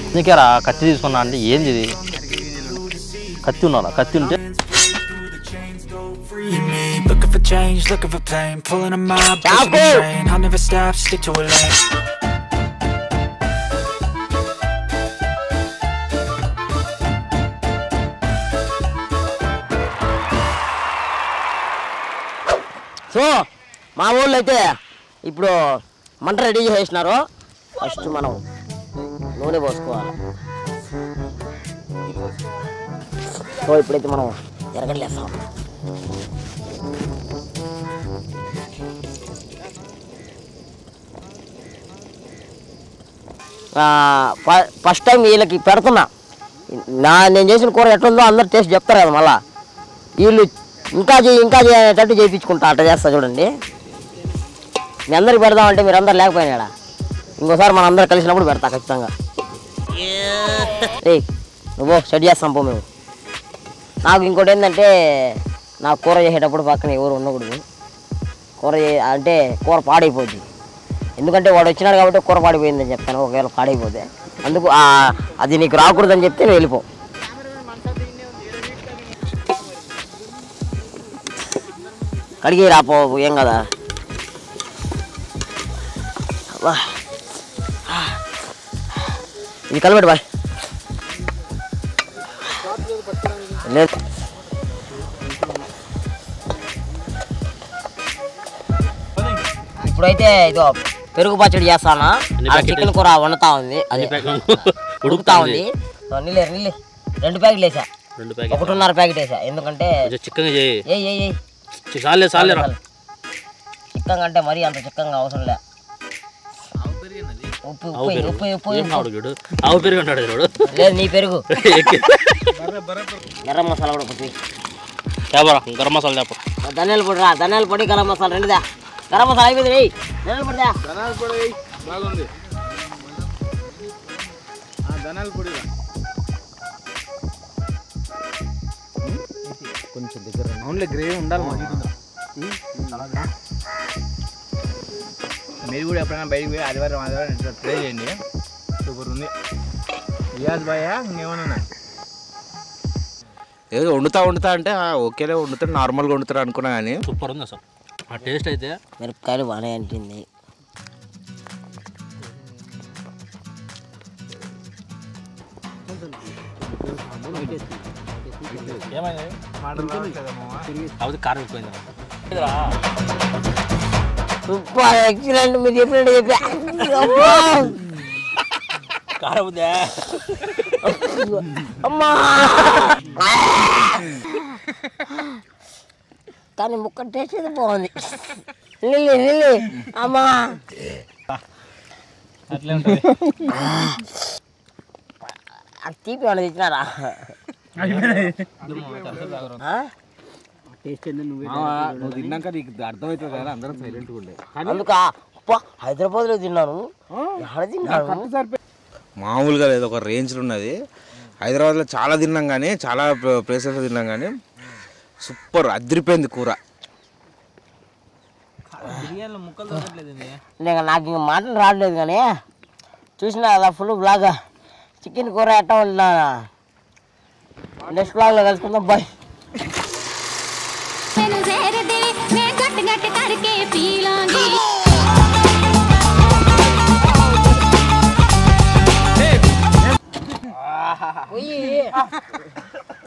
నీకేరా కత్తి తీసుకున్నా అంటే ఏంది ఇది కత్తి ఉన్నారా కత్తి ఉంటే free me Looking for change, looking for pain Pulling a mob, pushing the Chapo! train I'll never stop, stick to a lane so మా ఊళ్ళో అయితే ఇప్పుడు మంట రెడీ చేసినారు ఫస్ట్ మనం నూనె పోసుకోవాలి సో ఇప్పుడైతే మనం ఎరగడలేస్తాం ఫస్ట్ టైం వీళ్ళకి పెడుతున్నా నా నేను చేసిన కూర ఎట్లుందో అందరు టేస్ట్ చెప్తారు కదా మళ్ళా వీళ్ళు ఇంకా చేయి ఇంకా చేయటట్టు చేయించుకుంటా అట్ట చేస్తా చూడండి మీ అందరికి పెడదామంటే మీరు అందరు లేకపోయినాడా ఇంకోసారి మనం అందరు కలిసినప్పుడు పెడతా ఖచ్చితంగా ఏయ్ నువ్వు సెట్ చేస్తాం పో మేము నాకు ఇంకోటి ఏంటంటే నాకు కూర చేసేటప్పుడు పక్కన ఎవరు ఉండకూడదు కూర చే- అంటే కూర పాడైపోద్ది ఎందుకంటే వాడు వచ్చినాడు కాబట్టి కూర పాడిపోయిందని చెప్తాను ఒకవేళ పాడైపోతే అందుకు ఆ- అది నీకు రాకూడదని చెప్తే నువ్వు వెళ్ళిపో కడిగి రాపో ఏం కదా అబ్బా. ఇది కలబెట్టు బాయ్ లేదు ఇప్పుడైతే ఇదో పెరుగు పచ్చడి చేస్తానా ఎన్ని ఆ ప్యాకెట్లు? చికెన్ కూర వండుతా ఉంది అది ఉడుకుతా ఉంది సో నిల్లు నిల్లు రెండు ప్యాకెట్లు వేసా రెండు ప్యాకెట్ ఒకటిన్నర ప్యాకెట్ వేసా ఎందుకంటే కొంచెం చిక్కగా చేయి ఏ ఏ ఏ చాలే చాలేరా చిక్కంగా అంటే మరీ అంత చిక్కంగా అవసరం లే ఉప్పు ఆవు ఉప్పు పెరుగు ఉప్పు ఉప్పు ఏం ఉప్పు కావడు చూడు ఆవు పెరుగు అంటాడు చూడు లేదు నీ పెరుగు ఎక్కి గరం మసాలా కూడా పుట్టి తేపరా గరం మసాలా తేప ధనియాల పొడి రా ధనియాల పొడి గరం మసాలా రెండుదా గరం మసాలా అయిపోయింది వెయ్యి ధనియాల పొడిదా ధనాల పొడి వేయి. బాగుంది ఆ, ధనాల పొడి రా. కొంచెం దగ్గర అవునులే గ్రేవీ ఉండాలి మరి మీరు కూడా ఎప్పుడైనా బయటికి పోయి ఆదివారం ఆదివారం ఇట్లా ట్రై చేయండి సూపర్ ఉంది రియాజ్ బాయ్ ఇంకేమన్నా ఏదో వండుతా వండుతా అంటే ఆ, ఓకేలే వండుతాడు నార్మల్గా వండుతాడు అనుకున్నా కానీ సూపర్ ఉంది అసలు ఆ టేస్ట్ అయితే మిరపకాయలు బాగానే అంటుంది ఏమైంది కాకపోతే కారం ఎక్కువైంది సూపర్ ఎక్సలెంట్ మీరు చెప్పినట్టు చెప్పా అమ్మా! కారం ఉందా అమ్మా కానీ ముక్క టేస్ట్ అయితే బాగుంది లిల్లీ లిల్లీ అమ్మా అట్లే ఉంటుంది ఆ తీపి ఏమైనా తెచ్చినారా ఆ? నువ్వు తిన్నాక నీకు అర్థమవుతుంది కదా అందరం సైలెంట్గా ఉండే అందుక అబ్బా, హైదరాబాద్లో తిన్నాను ఎక్కడ తిన్నాను మామూలుగా లేదు ఒక రేంజ్లో ఉన్నది హైదరాబాద్లో చాలా తిన్నాం కానీ చాలా ప్లేసెస్లో తిన్నాం కానీ సూపర్ అదిరిపోయింది కూర నేను నాకు ఇంక మాటలు రావట్లేదు కానీ చూసినా కదా ఫుల్ బ్లాగ్ చికెన్ కూర ఎట్టా వండినా నెక్స్ట్ బ్లాగ్లో కలుసుకుందాం బాయ్ ਮੈਨੂੰ ਜ਼ਹਿਰ ਦੇ ਮੈਂ ਘਟ ਘਟ ਕਰਕੇ ਪੀ ਲਾਂਗੀ పోయి